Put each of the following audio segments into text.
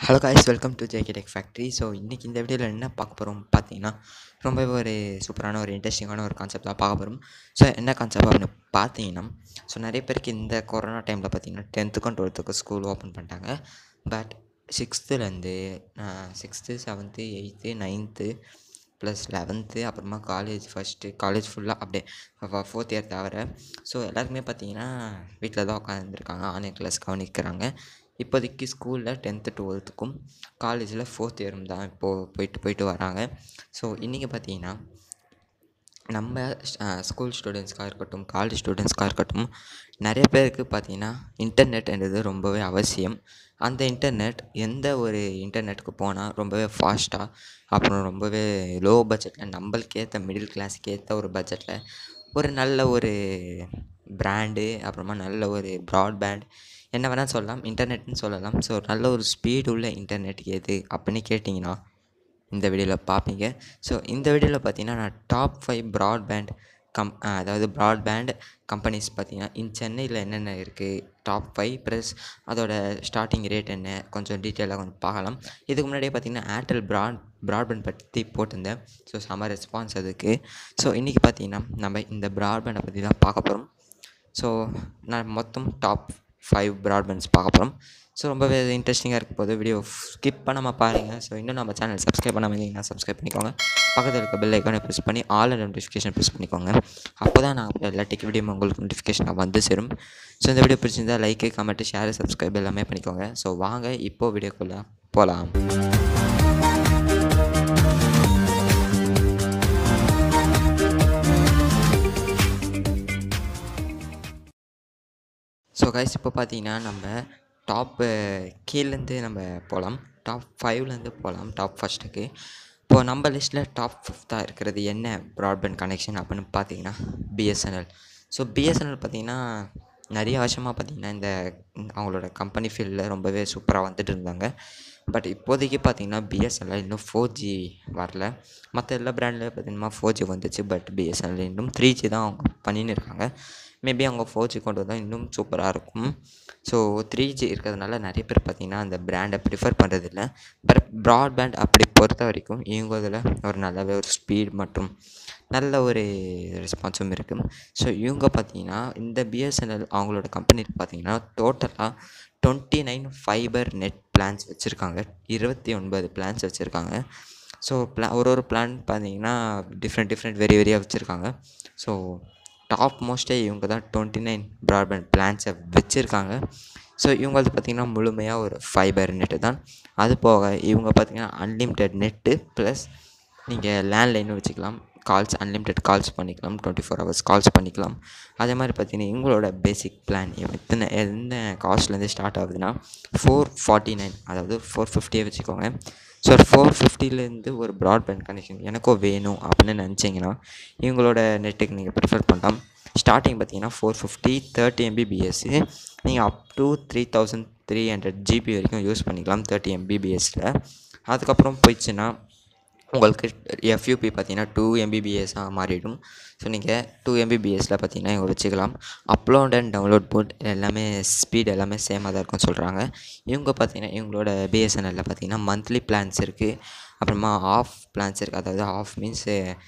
hello guys welcome to JK tech factory so இன்றைக்கி இந்த வீடியோவில் என்ன பார்க்க போகிறோம் பார்த்தீங்கன்னா ரொம்பவே ஒரு சூப்பரான ஒரு இன்ட்ரெஸ்டிங்கான ஒரு கான்செப்ட் தான் பார்க்க போகிறோம் ஸோ என்ன கான்செப்ட் அப்படின்னு பார்த்தீங்கன்னா ஸோ நிறைய பேருக்கு இந்த கொரோனா டைமில் பார்த்தீங்கன்னா டென்த்துக்கும் டுவெல்த்துக்கும் ஸ்கூல் ஓப்பன் பண்ணிட்டாங்க பட் சிக்ஸ்த்துலேருந்து sixth seventh eighth ninth plus eleventh அப்புறமா காலேஜ் ஃபஸ்ட்டு காலேஜ் ஃபுல்லாக அப்படியே ஃபோர்த் இயர் தவிர ஸோ எல்லாருக்குமே பார்த்தீங்கன்னா வீட்டில் தான் உட்காந்துருக்காங்க ஆன்லைன் கிளாஸ் கவனிக்கிறாங்க இப்போதைக்கு ஸ்கூலில் டென்த்து டுவெல்த்துக்கும் காலேஜில் ஃபோர்த் இயரும் தான் இப்போது போயிட்டு போயிட்டு வராங்க ஸோ இன்றைக்கி பார்த்தீங்கன்னா நம்ம ஸ்கூல் ஸ்டூடெண்ட்ஸ்க்காக இருக்கட்டும் காலேஜ் ஸ்டூடெண்ட்ஸ்க்காக இருக்கட்டும் நிறைய பேருக்கு பார்த்தீங்கன்னா இன்டர்நெட்ன்றது ரொம்பவே அவசியம் அந்த இன்டர்நெட் எந்த ஒரு இன்டர்நெட்டுக்கு போனால் ரொம்பவே ஃபாஸ்ட்டாக அப்புறம் ரொம்பவே லோ பட்ஜெட்டில் நம்மளுக்கு ஏற்ற மிடில் கிளாஸுக்கு ஏற்ற ஒரு பட்ஜெட்டில் ஒரு நல்ல ஒரு பிராண்டு அப்புறமா நல்ல ஒரு ப்ராட்பேண்ட் என்ன வேணால் சொல்லலாம் இன்டர்நெட்னு சொல்லலாம் ஸோ நல்ல ஒரு ஸ்பீடு உள்ள இன்டர்நெட் எது அப்படின்னு கேட்டிங்கன்னா இந்த வீடியோவில் பார்ப்பீங்க ஸோ இந்த வீடியோவில் பார்த்தீங்கன்னா நான் டாப் ஃபைவ் ப்ராட்பேண்ட் கம் அதாவது ப்ராட்பேண்ட் கம்பெனிஸ் பார்த்தீங்கன்னா இன் சென்னையில் என்னென்ன இருக்குது டாப் ஃபைவ் ப்ளஸ் அதோட ஸ்டார்டிங் ரேட் என்ன கொஞ்சம் டீட்டெயிலாக கொஞ்சம் பார்க்கலாம் இதுக்கு முன்னாடியே பார்த்தீங்கன்னா ஏர்டெல் ப்ராட் ப்ராட்பேண்ட் பற்றி போட்டிருந்தேன் ஸோ செம ரெஸ்பான்ஸ் அதுக்கு ஸோ இன்றைக்கி பார்த்தீங்கன்னா நம்ம இந்த ப்ராட்பேண்டை பற்றி தான் பார்க்க போகிறோம் ஸோ நான் மொத்தம் டாப் ஃபைவ் ப்ராட்பேண்ட்ஸ் பார்க்க போகிறோம் ஸோ ரொம்பவே இன்ட்ரெஸ்டிங்காக இருக்க போது வீடியோ ஸ்கிப் பண்ணாமல் பாருங்கள் ஸோ இன்னும் நம்ம சேனல் சப்ஸ்கிரைப் பண்ணாமல் இருந்தீங்கன்னா சப்ஸ்கிரைப் பண்ணிக்கோங்க பக்கத்தில் இருக்க பெல் ஐக்கானை ப்ரெஸ் பண்ணி ஆல் நோட்டிஃபிகேஷன் ப்ரெஸ் பண்ணிக்கோங்க அப்போ தான் நான் எல்லா டெக் வீடியோ உங்களுக்கு நோட்டிஃபிகேஷன் வந்து சேரும் ஸோ இந்த வீடியோ பிடிச்சிருந்தா லைக்கு கமெண்ட்டு ஷேர் சப்ஸ்கிரைப் எல்லாமே பண்ணிக்கோங்க ஸோ வாங்க இப்போது வீடியோக்குள்ளே போகலாம் ஸோ கைஸ் இப்போ பார்த்தீங்கன்னா நம்ம டாப்பு கீழேருந்து நம்ம போகலாம் டாப் ஃபைவ்லேருந்து போகலாம் டாப் ஃபஸ்ட்டுக்கு இப்போது நம்ம லிஸ்ட்டில் டாப் ஃபிஃப்த்தாக இருக்கிறது என்ன ப்ராட்பேண்ட் கனெக்ஷன் அப்படின்னு பார்த்தீங்கன்னா பிஎஸ்என்எல் ஸோ பிஎஸ்என்எல் பார்த்தீங்கன்னா நிறைய வருஷமாக பார்த்திங்கன்னா இந்த அவங்களோட கம்பெனி ஃபீல்டில் ரொம்பவே சூப்பராக வந்துட்டு இருந்தாங்க பட் இப்போதைக்கு பார்த்திங்கன்னா பிஎஸ்என்எல் இன்னும் ஃபோர் ஜி வரல மற்ற எல்லா ப்ராண்ட்லேயும் பார்த்திங்கன்னா ஃபோர் ஜி வந்துச்சு பட் பிஎஸ்என்எல் இன்னும் த்ரீ ஜி தான் அவங்க பண்ணின்னு இருக்காங்க மேபி அவங்க ஃபோர் ஜி கொண்டு வந்தால் இன்னும் சூப்பராக இருக்கும் ஸோ த்ரீ ஜி இருக்கிறதுனால நிறைய பேர் பார்த்திங்கன்னா அந்த ப்ராண்டை ப்ரிஃபர் பண்ணுறதில்ல பட் ப்ராட்பேண்ட் அப்படி பொறுத்த வரைக்கும் இவங்க இதில் ஒரு நல்லாவே ஒரு ஸ்பீட் மற்றும் நல்ல ஒரு ரெஸ்பான்ஸும் இருக்குது ஸோ இவங்க பார்த்திங்கன்னா இந்த பிஎஸ்என்எல் அவங்களோட கம்பெனியில் பார்த்திங்கன்னா டோட்டலாக twenty nine fibre net plans வச்சுருக்காங்க இருபத்தி ஒன்பது பிளான்ஸ் வச்சுருக்காங்க ஸோ பிளா ஒரு ஒரு பிளான் பார்த்தீங்கன்னா டிஃப்ரெண்ட் டிஃப்ரெண்ட் வெரி வெரியாக வச்சுருக்காங்க ஸோ டாப் மோஸ்ட்டே இவங்க தான் டுவெண்ட்டி நைன் ப்ராட்பேண்ட் பிளான்ஸை வச்சுருக்காங்க ஸோ இவங்களது பார்த்திங்கன்னா முழுமையாக ஒரு ஃபைபர் நெட்டு தான் அது போக இவங்க பார்த்திங்கன்னா அன்லிமிட்டெட் நெட்டு ப்ளஸ் நீங்கள் லேண்ட்லைனும் வச்சுக்கலாம் கால்ஸ் அன்லிமிட்டெட் கால்ஸ் பண்ணிக்கலாம் டுவெண்ட்டி ஃபோர் ஹவர்ஸ் கால்ஸ் பண்ணிக்கலாம் அதே மாதிரி பார்த்தீங்கன்னா இவங்களோட பேசிக் பிளான் எத்தனை எந்த காஸ்ட்லேருந்து ஸ்டார்ட் ஆகுதுன்னா ஃபோர் ஃபார்ட்டி நைன் அதாவது ஃபோர் ஃபிஃப்டியே வச்சுக்கோங்க ஸோ ஃபோர் ஃபிஃப்டிலேருந்து ஒரு ப்ராட்பேண்ட் கனெக்ஷன் எனக்கும் வேணும் அப்படின்னு நினச்சிங்கன்னா இவங்களோட நெட்டுக்கு நீங்கள் ப்ரிஃபர் பண்ணலாம் ஸ்டார்டிங் பார்த்தீங்கன்னா ஃபோர் ஃபிஃப்டி தேர்ட்டி எம்பிபிஎஸ்ஸு நீங்கள் up to three thousand three hundred GB வரைக்கும் யூஸ் பண்ணிக்கலாம் தேர்ட்டி எம்பிபிஎஸ்சில் அதுக்கப்புறம் போயிடுச்சுன்னா உங்களுக்கு எஃப்யூபி பார்த்தீங்கன்னா டூ எம்பிபிஎஸ்ஸாக மாறிடும் ஸோ நீங்கள் டூ எம்பிபிஎஸ்சில் பார்த்தீங்கன்னா இவங்க வச்சுக்கலாம் அப்லோட் அண்ட் டவுன்லோட் போட் எல்லாமே ஸ்பீட் எல்லாமே சேமாக தான் இருக்கும்னு சொல்கிறாங்க இவங்க பார்த்தீங்கன்னா இவங்களோட பிஎஸ்என்எல்லில் பார்த்தீங்கன்னா மந்த்லி பிளான்ஸ் இருக்குது அப்புறமா ஆஃப் பிளான்ஸ் இருக்குது அதாவது half means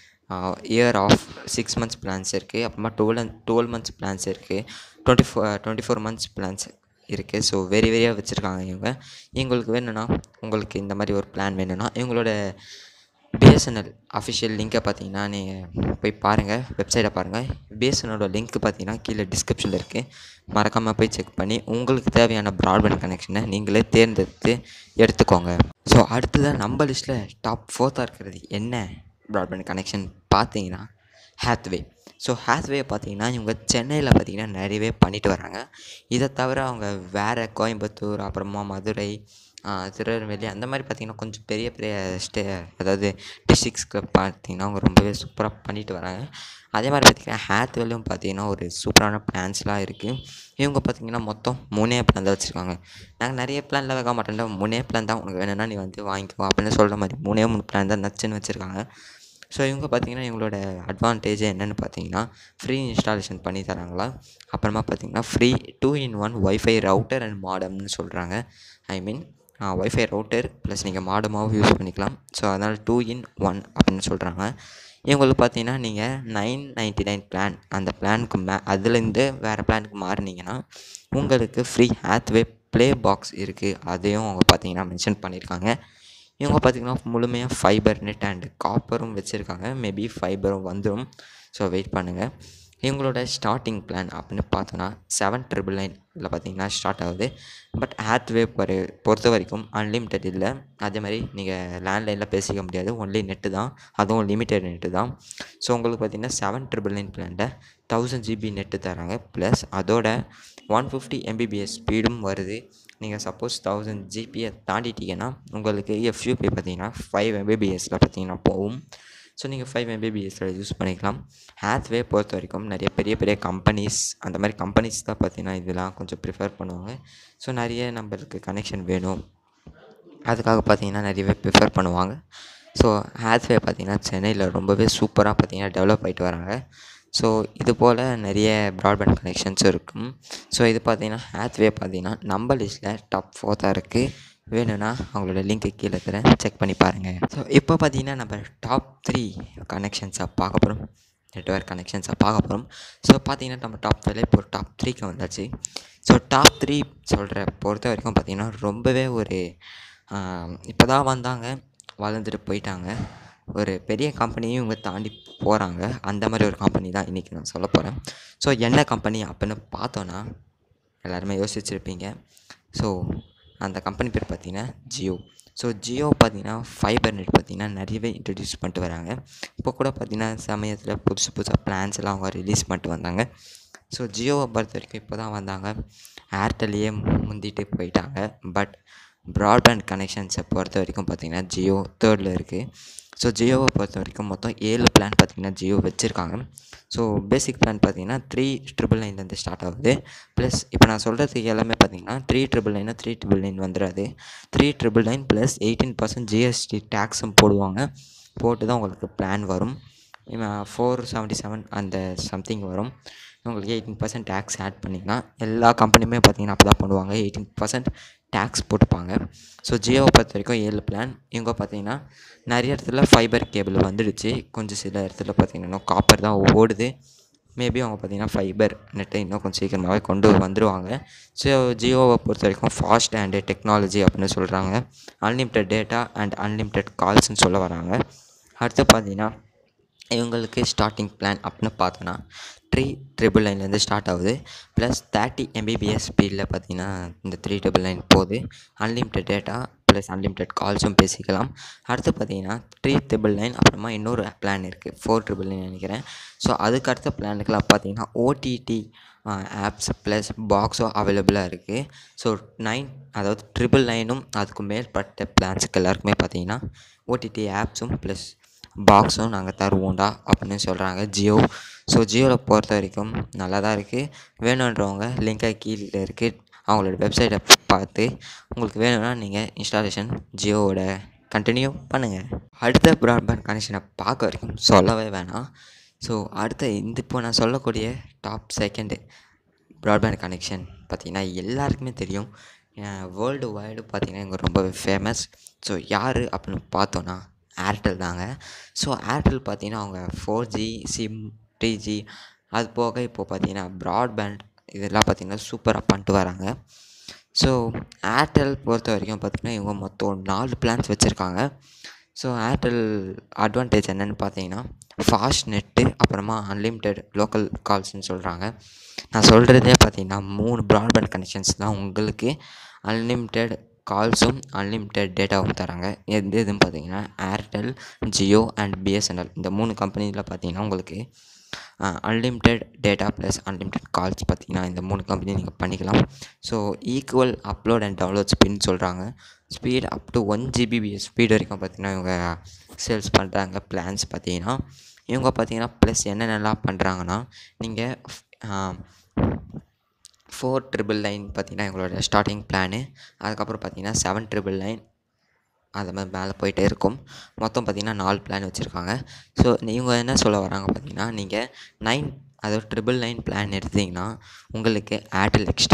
year of six months plans இருக்குது அப்புறமா twelve and twelve months plans இருக்குது twenty four twenty four months plans இருக்குது ஸோ வெரி வெரியாக வச்சுருக்காங்க இவங்க இவங்களுக்கு வேணும்னா உங்களுக்கு இந்த மாதிரி ஒரு பிளான் வேணும்னா இவங்களோட பிஎஸ்என்எல் அஃபிஷியல் லிங்க்கை பார்த்தீங்கன்னா நீங்கள் போய் பாருங்கள் வெப்சைட்டை பாருங்கள் பிஎஸ்என்எலோட லிங்க் பார்த்தீங்கன்னா கீழே டிஸ்கிரிப்ஷனில் இருக்குது மறக்காமல் போய் செக் பண்ணி உங்களுக்கு தேவையான ப்ராட்பேண்ட் கனெக்ஷனை நீங்களே தேர்ந்தெடுத்து எடுத்துக்கோங்க ஸோ அடுத்ததாக நம்ம லிஸ்ட்டில் டாப் ஃபோர்த்தாக இருக்கிறது என்ன ப்ராட்பேண்ட் கனெக்ஷன் பார்த்தீங்கன்னா ஹேத்வே ஸோ ஹேத்வே பார்த்தீங்கன்னா இவங்க சென்னையில் பார்த்தீங்கன்னா நிறையவே பண்ணிட்டு வராங்க இதை தவிர அவங்க வேறு கோயம்புத்தூர் அப்புறமா மதுரை திருநெல்வேலி அந்த மாதிரி பார்த்திங்கன்னா கொஞ்சம் பெரிய பெரிய ஸ்டே அதாவது டிஸ்ட்ரிக்ஸ்க்கு பார்த்திங்கன்னா அவங்க ரொம்பவே சூப்பராக பண்ணிட்டு வராங்க அதே மாதிரி பார்த்திங்கன்னா ஹேத்வேலையும் பார்த்திங்கன்னா ஒரு சூப்பரான பிளான்ஸ்லாம் இருக்குது இவங்க பார்த்திங்கன்னா மொத்தம் மூணே பிளான் தான் வச்சுருக்காங்க நாங்கள் நிறைய பிளான்லாம் வைக்க மாட்டேன்டா மூணே பிளான் தான் உனக்கு வேணும்னா நீ வந்து வாங்கிக்கோ அப்படின்னு சொல்கிற மாதிரி மூணே மூணு பிளான் தான் நச்சுன்னு வச்சுருக்காங்க ஸோ இவங்க பார்த்திங்கன்னா இவங்களோட அட்வான்டேஜ் என்னென்னு பார்த்தீங்கன்னா ஃப்ரீ இன்ஸ்டாலேஷன் பண்ணி தராங்களா அப்புறமா பார்த்திங்கன்னா free two in one wifi router and மாடம்னு சொல்கிறாங்க I mean wifi router plus நீங்கள் மாடமாகவும் யூஸ் பண்ணிக்கலாம் ஸோ அதனால் டூ இன் ஒன் அப்படின்னு சொல்கிறாங்க இவங்களுக்கு பார்த்தீங்கன்னா நீங்கள் நைன் நைன்ட்டி நைன் பிளான் அந்த பிளானுக்கு மே அதுலேருந்து வேறு பிளானுக்கு மாறினீங்கன்னா உங்களுக்கு ஃப்ரீ ஹேத்வே ப்ளே பாக்ஸ் இருக்குது அதையும் அவங்க பார்த்தீங்கன்னா மென்ஷன் பண்ணியிருக்காங்க இவங்க பார்த்திங்கன்னா முழுமையாக ஃபைபர் நெட் அண்ட் காப்பரும் வச்சுருக்காங்க மேபி ஃபைபரும் வந்துடும் ஸோ வெயிட் பண்ணுங்கள் இவங்களோட ஸ்டார்டிங் பிளான் அப்படின்னு பார்த்தோன்னா செவன் ட்ரிபிள் நைன் இதில் பார்த்தீங்கன்னா ஸ்டார்ட் ஆகுது பட் ஹேத்வே பொறு பொறுத்த வரைக்கும் அன்லிமிட்டெட் இல்லை அதே மாதிரி நீங்கள் லேண்ட்லைனில் பேசிக்க முடியாது ஒன்லி நெட்டு தான் அதுவும் லிமிட்டெட் நெட்டு தான் ஸோ உங்களுக்கு பார்த்தீங்கன்னா செவன் ட்ரிபிள் நைன் பிளானில் தௌசண்ட் ஜிபி நெட்டு தராங்க ப்ளஸ் அதோட ஒன் ஃபிஃப்டி எம்பிபிஎஸ் ஸ்பீடும் வருது நீங்கள் சப்போஸ் தௌசண்ட் ஜிபியை தாண்டிட்டீங்கன்னா உங்களுக்கு எஃப்யூபி பார்த்தீங்கன்னா ஃபைவ் எம்பிபிஎஸ்சில் பார்த்தீங்கன்னா போகும் ஸோ நீங்கள் ஃபைவ் எம்பிபிஎஸ்சில் யூஸ் பண்ணிக்கலாம் ஹேத்வே பொறுத்த வரைக்கும் நிறைய பெரிய பெரிய கம்பெனிஸ் அந்த மாதிரி கம்பெனிஸ் தான் பார்த்தீங்கன்னா இதெல்லாம் கொஞ்சம் ப்ரிஃபர் பண்ணுவாங்க ஸோ நிறைய நம்மளுக்கு கனெக்ஷன் வேணும் அதுக்காக பார்த்தீங்கன்னா நிறையவே ப்ரிஃபர் பண்ணுவாங்க ஸோ ஹேத்வே பார்த்தீங்கன்னா சென்னையில் ரொம்பவே சூப்பராக பார்த்தீங்கன்னா டெவலப் ஆகிட்டு வராங்க ஸோ இது போல் நிறைய ப்ராட்பேண்ட் கனெக்ஷன்ஸும் இருக்கும் ஸோ இது பார்த்தீங்கன்னா ஹேத்வே பார்த்தீங்கன்னா நம்ம லிஸ்ட்டில் டாப் ஃபோர் தான் இருக்குது வேணும்னா அவங்களோட லிங்க்கு கீழே தரேன் செக் பண்ணி பாருங்கள் ஸோ இப்போ பார்த்தீங்கன்னா நம்ம டாப் த்ரீ கனெக்ஷன்ஸை பார்க்க போகிறோம் நெட்ஒர்க் கனெக்ஷன்ஸை பார்க்க போகிறோம் ஸோ பார்த்தீங்கன்னா நம்ம டாப் ஃபைவ்ல இப்போ டாப் த்ரீக்கு வந்தாச்சு ஸோ டாப் த்ரீ சொல்கிற பொறுத்த வரைக்கும் பார்த்தீங்கன்னா ரொம்பவே ஒரு இப்போ தான் வந்தாங்க வளர்ந்துட்டு போயிட்டாங்க ஒரு பெரிய கம்பெனியும் இவங்க தாண்டி போகிறாங்க அந்த மாதிரி ஒரு கம்பெனி தான் இன்றைக்கி நான் சொல்ல போகிறேன் ஸோ என்ன கம்பெனி அப்படின்னு பார்த்தோன்னா எல்லாருமே யோசிச்சிருப்பீங்க ஸோ அந்த கம்பெனி பேர் பார்த்தீங்கன்னா ஜியோ ஸோ ஜியோ பார்த்தீங்கன்னா ஃபைபர் நெட் பார்த்தீங்கன்னா நிறையவே இன்ட்ரடியூஸ் பண்ணிட்டு வராங்க இப்போ கூட பார்த்தீங்கன்னா சமயத்தில் புதுசு புதுசாக பிளான்ஸ் எல்லாம் அவங்க ரிலீஸ் பண்ணிட்டு வந்தாங்க ஸோ ஜியோவை பொறுத்த வரைக்கும் இப்போ தான் வந்தாங்க ஏர்டெல்லையே முந்திட்டு போயிட்டாங்க பட் ப்ராட்பேண்ட் கனெக்ஷன்ஸை பொறுத்த வரைக்கும் பார்த்தீங்கன்னா ஜியோ தேர்டில் இருக்குது ஸோ ஜியோவை பொறுத்த வரைக்கும் மொத்தம் ஏழு பிளான் பார்த்தீங்கன்னா ஜியோ வச்சுருக்காங்க ஸோ பேசிக் பிளான் பார்த்தீங்கன்னா த்ரீ ட்ரிபிள் நைன்லேருந்து ஸ்டார்ட் ஆகுது ப்ளஸ் இப்போ நான் சொல்கிறதுக்கு எல்லாமே பார்த்தீங்கன்னா ட்ரீ ட்ரிபிள் நைனா த்ரீ ட்ரிபிள் நைன் வந்துடாது three triple nine plus eighteen percent GST டேக்ஸும் போடுவாங்க போட்டு தான் உங்களுக்கு பிளான் வரும் ஃபோர் செவன்ட்டி செவன் அந்த சம்திங் வரும் உங்களுக்கு எயிட்டீன் பர்சன்ட் டேக்ஸ் ஆட் பண்ணிங்கன்னா எல்லா கம்பெனியுமே பார்த்தீங்கன்னா அப்படி தான் பண்ணுவாங்க எயிட்டீன் பர்சன்ட் டேக்ஸ் போட்டுப்பாங்க ஸோ ஜியோவை பொறுத்த வரைக்கும் ஏழு பிளான் இவங்க பார்த்தீங்கன்னா நிறைய இடத்துல ஃபைபர் கேபிள் வந்துடுச்சு கொஞ்சம் சில இடத்துல பார்த்தீங்கன்னா காப்பர் தான் ஓடுது மேபி அவங்க பார்த்தீங்கன்னா ஃபைபர் நெட்டை இன்னும் கொஞ்சம் சீக்கிரமாகவே கொண்டு வந்துடுவாங்க ஸோ ஜியோவை பொறுத்த வரைக்கும் ஃபாஸ்ட் அண்டு டெக்னாலஜி அப்படின்னு சொல்கிறாங்க அன்லிமிட்டட் டேட்டா அண்ட் அன்லிமிட்டட் கால்ஸ்னு சொல்ல வராங்க அடுத்து பார்த்தீங்கன்னா இவங்களுக்கு ஸ்டார்டிங் பிளான் அப்படின்னு பார்த்தோன்னா த்ரீ ட்ரிபிள் நைன்லேருந்து ஸ்டார்ட் ஆகுது ப்ளஸ் தேர்ட்டி எம்பிபிஎஸ் ஸ்பீடில் பார்த்தீங்கன்னா இந்த த்ரீ ட்ரிபிள் நைன் போகுது அன்லிமிட்டட் டேட்டா ப்ளஸ் அன்லிமிட்டட் கால்ஸும் பேசிக்கலாம் அடுத்து பார்த்தீங்கன்னா த்ரீ ட்ரிபிள் நைன் அப்புறமா இன்னொரு பிளான் இருக்குது ஃபோர் ட்ரிபிள் நைன் நினைக்கிறேன் ஸோ அதுக்கு அடுத்த பிளானுக்கெல்லாம் பார்த்தீங்கன்னா ஓடிடி ஆப்ஸ் ப்ளஸ் பாக்ஸும் அவைலபிளாக இருக்குது ஸோ நைன் அதாவது ட்ரிபிள் நைனும் அதுக்கு மேற்பட்ட பிளான்ஸுக்கு எல்லாருக்குமே பார்த்தீங்கன்னா ஓடிடி ஆப்ஸும் ப்ளஸ் பாக்ஸும் நாங்கள் தருவோம்டா அப்படின்னு சொல்கிறாங்க ஜியோ ஸோ ஜியோவில் பொறுத்த வரைக்கும் நல்லா தான் இருக்குது வேணுன்றவங்க லிங்கை கீழே இருக்குது அவங்களோட வெப்சைட்டை பார்த்து உங்களுக்கு வேணும்னா நீங்கள் இன்ஸ்டாலேஷன் ஜியோவோட கண்டினியூ பண்ணுங்கள் அடுத்த ப்ராட்பேண்ட் கனெக்ஷனை பார்க்க வரைக்கும் சொல்லவே வேணாம் ஸோ அடுத்த இந்த இப்போ நான் சொல்லக்கூடிய டாப் செகண்டு ப்ராட்பேண்ட் கனெக்ஷன் பார்த்திங்கன்னா எல்லாருக்குமே தெரியும் வேர்ல்டு வைடு பார்த்திங்கன்னா இங்கே ரொம்பவே ஃபேமஸ் ஸோ யார் அப்படின்னு பார்த்தோன்னா ஏர்டெல் தாங்க ஸோ ஏர்டெல் பார்த்தீங்கன்னா அவங்க four G SIM three G அது போக இப்போது பார்த்தீங்கன்னா ப்ராட்பேண்ட் இதெல்லாம் பார்த்திங்கன்னா சூப்பராக பண்ணிட்டு வராங்க ஸோ ஏர்டெல் பொறுத்த வரைக்கும் பார்த்திங்கன்னா இவங்க மொத்தம் நாலு பிளான்ஸ் வச்சுருக்காங்க ஸோ ஏர்டெல் அட்வான்டேஜ் என்னென்னு பார்த்தீங்கன்னா ஃபாஸ்ட் நெட்டு அப்புறமா அன்லிமிட்டெட் லோக்கல் கால்ஸ்னு சொல்கிறாங்க நான் சொல்கிறதே பார்த்தீங்கன்னா மூணு ப்ராட்பேண்ட் கனெக்ஷன்ஸ் தான் உங்களுக்கு அன்லிமிட்டெட் கால்ஸும் அன்லிமிட்டெட் டேட்டாவும் தராங்க எந்த இதுன்னு பார்த்தீங்கன்னா ஏர்டெல் ஜியோ அண்ட் பிஎஸ்என்எல் இந்த மூணு கம்பெனியில் பார்த்தீங்கன்னா உங்களுக்கு unlimited data plus unlimited calls பார்த்தீங்கன்னா இந்த மூணு கம்பெனி நீங்கள் பண்ணிக்கலாம் so equal upload and download ஸ்பீட்னு சொல்கிறாங்க speed up to one GBPS speed வரைக்கும் பார்த்தீங்கன்னா இவங்க சேல்ஸ் பண்ணுறாங்க பிளான்ஸ் பார்த்தீங்கன்னா இவங்க பார்த்தீங்கன்னா ப்ளஸ் என்னென்னலாம் பண்ணுறாங்கன்னா நீங்கள் ஃபோர் ட்ரிபிள் நைன் பார்த்தீங்கன்னா எங்களோட ஸ்டார்டிங் பிளானு அதுக்கப்புறம் பார்த்தீங்கன்னா செவன் ட்ரிபிள் நைன் அது மாதிரி மேலே போயிட்டே இருக்கும் மொத்தம் பார்த்தீங்கன்னா நாலு பிளான் வச்சுருக்காங்க ஸோ இவங்க என்ன சொல்ல வராங்க பார்த்தீங்கன்னா நீங்கள் நைன் அதாவது ட்ரிபிள் நைன் பிளான் எடுத்தீங்கன்னா உங்களுக்கு Airtel Xstream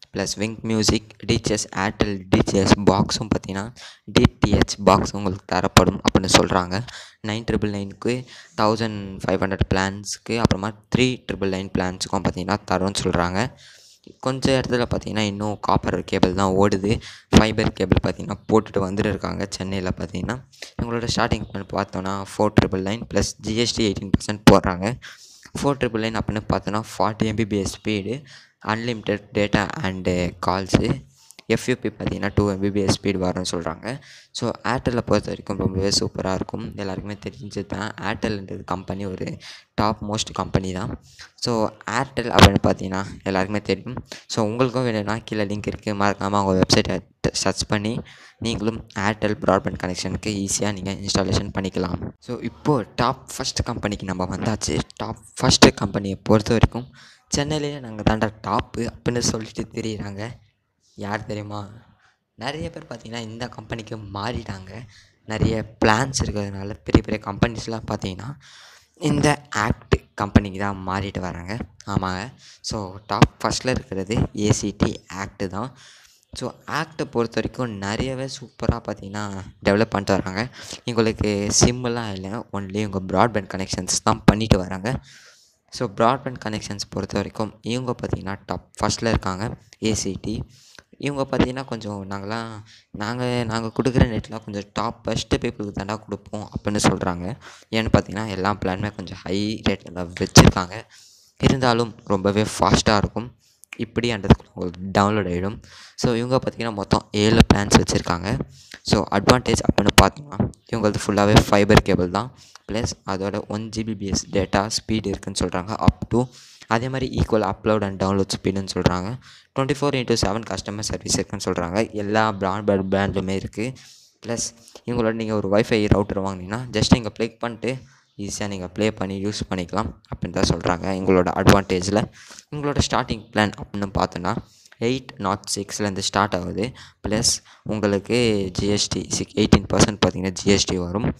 plus Wynk music DTS Airtel DTS பாக்ஸும் பார்த்தீங்கன்னா டிடிஹெச் பாக்ஸ் உங்களுக்கு தரப்படும் அப்படின்னு சொல்கிறாங்க நைன் ட்ரிபிள் நைனுக்கு தௌசண்ட் ஃபைவ் ஹண்ட்ரட் பிளான்ஸுக்கு அப்புறமா த்ரீ ட்ரிபிள் நைன் பிளான்ஸுக்கும் பார்த்தீங்கன்னா தரோன்னு சொல்கிறாங்க கொஞ்சம் இடத்துல பார்த்தீங்கன்னா இன்னும் காப்பர் கேபிள் தான் ஓடுது ஃபைபர் கேபிள் பார்த்தீங்கன்னா போட்டுட்டு வந்துட்டு இருக்காங்க சென்னையில் பார்த்தீங்கன்னா எங்களோட ஸ்டார்டிங் பிளான் பார்த்தோன்னா four triple nine plus GST eighteen percent போடுறாங்க ஃபோர் ட்ரிபிள் நைன் அப்படின்னு பார்த்தோன்னா forty MBPS speed unlimited data and calls FUP பார்த்தீங்கன்னா டூ எம்பிபிஎஸ் ஸ்பீடு வரும்னு சொல்கிறாங்க ஸோ ஏர்டெல்லை பொறுத்த வரைக்கும் ரொம்பவே சூப்பராக இருக்கும் எல்லாருக்குமே தெரிஞ்சது தான் ஏர்டெல்ன்றது கம்பெனி ஒரு டாப் மோஸ்ட் கம்பெனி தான் ஸோ ஏர்டெல் அப்படின்னு பார்த்தீங்கன்னா எல்லாருக்குமே தெரியும் ஸோ உங்களுக்கும் வேணும்னா கீழே லிங்க் இருக்குது மறக்காமல் அவங்க வெப்சைட்டை சர்ச் பண்ணி நீங்களும் ஏர்டெல் ப்ராட்பேண்ட் கனெக்ஷனுக்கு ஈஸியாக நீங்கள் இன்ஸ்டாலேஷன் பண்ணிக்கலாம் ஸோ இப்போது டாப் ஃபஸ்ட் கம்பெனிக்கு நம்ம வந்தாச்சு டாப் ஃபஸ்ட்டு கம்பெனியை பொறுத்த வரைக்கும் சென்னையிலேயே நாங்கள் தாண்டா டாப்பு அப்படின்னு சொல்லிட்டு தெரியுறாங்க யார் தெரியுமா நிறைய பேர் பார்த்தீங்கன்னா இந்த கம்பெனிக்கு மாறிட்டாங்க நிறைய பிளான்ஸ் இருக்கிறதுனால பெரிய பெரிய கம்பெனிஸ்லாம் பார்த்தீங்கன்னா இந்த ஆக்ட் கம்பெனிக்கு தான் மாறிட்டு வராங்க ஆமாங்க ஸோ டாப் ஃபஸ்ட்டில் இருக்கிறது ஏசிடி ஆக்ட் தான் ஸோ ஆக்டை பொறுத்த வரைக்கும் நிறையவே சூப்பராக பார்த்தீங்கன்னா டெவலப் பண்ணிட்டு வராங்க எங்களுக்கு சிம்மெல்லாம் இல்லை ஒன்லி உங்கள் ப்ராட்பேண்ட் கனெக்ஷன்ஸ் தான் பண்ணிட்டு வராங்க ஸோ ப்ராட்பேண்ட் கனெக்ஷன்ஸ் பொறுத்த வரைக்கும் இவங்க பார்த்தீங்கன்னா டாப் ஃபஸ்ட்டில் இருக்காங்க ஏசிடி இவங்க பார்த்தீங்கன்னா கொஞ்சம் நாங்களாம் நாங்கள் நாங்கள் கொடுக்குற நெட்லாம் கொஞ்சம் டாப் ஃபஸ்ட்டு பீப்புளுக்கு தாண்டா கொடுப்போம் அப்படின்னு சொல்கிறாங்க ஏன்னு பார்த்தீங்கன்னா எல்லா பிளானுமே கொஞ்சம் ஹை ரேட்டில் தான் வச்சுருக்காங்க இருந்தாலும் ரொம்பவே ஃபாஸ்ட்டாக இருக்கும் இப்படி அண்டதுக்குள்ள உங்களுக்கு டவுன்லோட் ஆகிடும் ஸோ இவங்க பார்த்தீங்கன்னா மொத்தம் ஏழு பிளான்ஸ் வச்சுருக்காங்க ஸோ அட்வான்டேஜ் அப்படின்னு பார்த்தோம்னா இவங்களது ஃபுல்லாகவே ஃபைபர் கேபிள் தான் ப்ளஸ் அதோட ஒன் ஜிபிபிஎஸ் டேட்டா ஸ்பீடு இருக்குதுன்னு சொல்கிறாங்க அப் டு அதே மாதிரி ஈக்குவல் அப்லோட் அண்ட் டவுன்லோட் ஸ்பீடுன்னு சொல்கிறாங்க twenty four into seven customer service இருக்குன்னு சொல்கிறாங்க எல்லா ப்ராட்பேண்ட் பிராண்டுமே இருக்குது ப்ளஸ் இவங்களோட நீங்கள் ஒரு ஒய்ஃபை ரவுட்டர் வாங்கினீங்கன்னா ஜஸ்ட் நீங்கள் ப்ளே பண்ணிட்டு ஈஸியாக நீங்கள் ப்ளே பண்ணி யூஸ் பண்ணிக்கலாம் அப்படின்னு தான் சொல்கிறாங்க எங்களோட அட்வான்டேஜில் உங்களோட ஸ்டார்டிங் பிளான் அப்படின்னு பார்த்தோன்னா எயிட் நாட் சிக்ஸ்லேருந்து ஸ்டார்ட் ஆகுது ப்ளஸ் உங்களுக்கு ஜிஎஸ்டி சிக் எயிட்டீன் பர்சன்ட் பார்த்தீங்கன்னா ஜிஎஸ்டி வரும்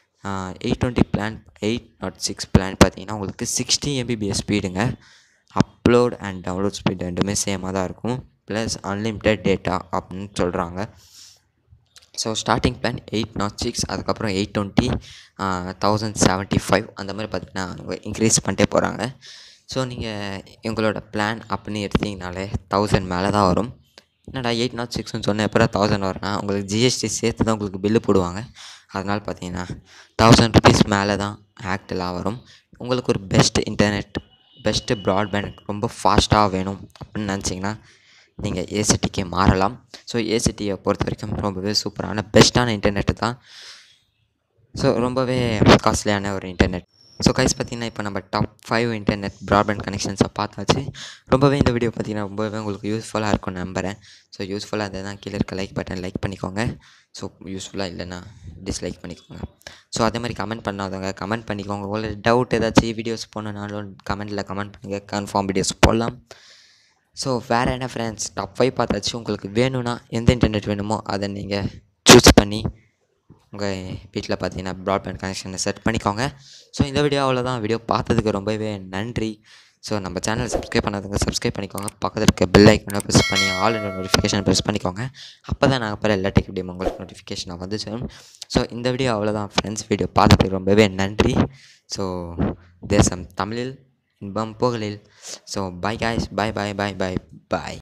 eight twenty plan eight naught six plan பார்த்தீங்கன்னா உங்களுக்கு சிக்ஸ்டி எம்பிபிஎஸ் ஸ்பீடுங்க அப்லோட் அண்ட் டவுன்லோட் ஸ்பீட் ரெண்டுமே சேமாக தான் இருக்கும் ப்ளஸ் அன்லிமிட்டெட் டேட்டா அப்படின்னு சொல்கிறாங்க so starting plan eight naught six அதுக்கப்புறம் eight twenty thousand seventy five அந்த மாதிரி பார்த்தீங்கன்னா அவங்க இன்க்ரீஸ் பண்ணிட்டே போகிறாங்க ஸோ நீங்கள் எங்களோட பிளான் அப்படின்னு எடுத்தீங்கனாலே தௌசண்ட் மேலே தான் வரும் என்னடா எயிட் நாட் சிக்ஸ்னு சொன்ன எப்போ தௌசண்ட் வரும்னா உங்களுக்கு ஜிஎஸ்டி சேர்த்து தான் உங்களுக்கு பில்லு போடுவாங்க அதனால் பார்த்தீங்கன்னா தௌசண்ட் ருபீஸ் மேலே தான் ஆக்டெல்லாம் வரும் உங்களுக்கு ஒரு பெஸ்ட் இன்டர்நெட் பெஸ்ட்டு ப்ராட்பேண்ட் ரொம்ப ஃபாஸ்ட்டாக வேணும் அப்படின்னு நினச்சிங்கன்னா நீங்கள் ஏசிடிக்கு மாறலாம் ஸோ ஏசிடியை பொறுத்த வரைக்கும் ரொம்பவே சூப்பரான பெஸ்ட்டான இன்டர்நெட்டு தான் ஸோ ரொம்பவே காஸ்ட்லியான ஒரு இன்டர்நெட் ஸோ கைஸ் பார்த்தீங்கன்னா இப்போ நம்ம டாப் ஃபைவ் இன்டர்நெட் ப்ராட்பேண்ட் கனெக்ஷன்ஸை பார்த்தாச்சு ரொம்பவே இந்த வீடியோ பார்த்தீங்கன்னா ரொம்பவே உங்களுக்கு யூஸ்ஃபுல்லாக இருக்கும் நம்புகிறேன் ஸோ யூஸ்ஃபுல்லாக இருந்ததுன்னா கீழே இருக்க லைக் பட்டன் லைக் பண்ணிக்கோங்க ஸோ யூஸ்ஃபுல்லாக இல்லைன்னா டிஸ்லைக் பண்ணிக்கோங்க ஸோ அதே மாதிரி கமெண்ட் பண்ணாதவங்க கமெண்ட் பண்ணிக்கோங்க உங்களுக்கு டவுட் ஏதாச்சும் வீடியோஸ் போனனாலும் கமெண்ட்டில் கமெண்ட் பண்ணுங்கள் கன்ஃபார்ம் வீடியோஸ் போடலாம் ஸோ வேறு என்ன ஃப்ரெண்ட்ஸ் டாப் ஃபைவ் பார்த்தாச்சு உங்களுக்கு வேணும்னா எந்த இன்டர்நெட் வேணுமோ அதை நீங்கள் சூஸ் பண்ணி உங்கள் வீட்டில் பார்த்தீங்கன்னா ப்ராட்பேண்ட் கனெக்ஷனை செட் பண்ணிக்கோங்க ஸோ இந்த வீடியோ அவ்வளோதான் வீடியோ பார்த்ததுக்கு ரொம்பவே நன்றி ஸோ நம்ம சேனலை சப்ஸ்கிரைப் பண்ணாதவங்க சப்ஸ்கிரைப் பண்ணிக்கோங்க பக்கத்தில் இருக்க பெல் ஐக்கனை ப்ரெஸ் பண்ணி ஆல் நோட்டிஃபிகேஷன் ப்ரெஸ் பண்ணிக்கோங்க அப்போ தான் நாங்கள் பிற எல்லா டெக் வீடியோ உங்களுக்கு நோட்டிஃபிகேஷன் வந்து சேரும் ஸோ இந்த வீடியோ அவ்வளோதான் ஃப்ரெண்ட்ஸ் வீடியோ பார்த்ததுக்கு ரொம்பவே நன்றி ஸோ தேசம் தமிழில் இன்பம் புகழில் ஸோ பாய் காய்ஸ் பாய் பாய் பாய் பாய் பாய்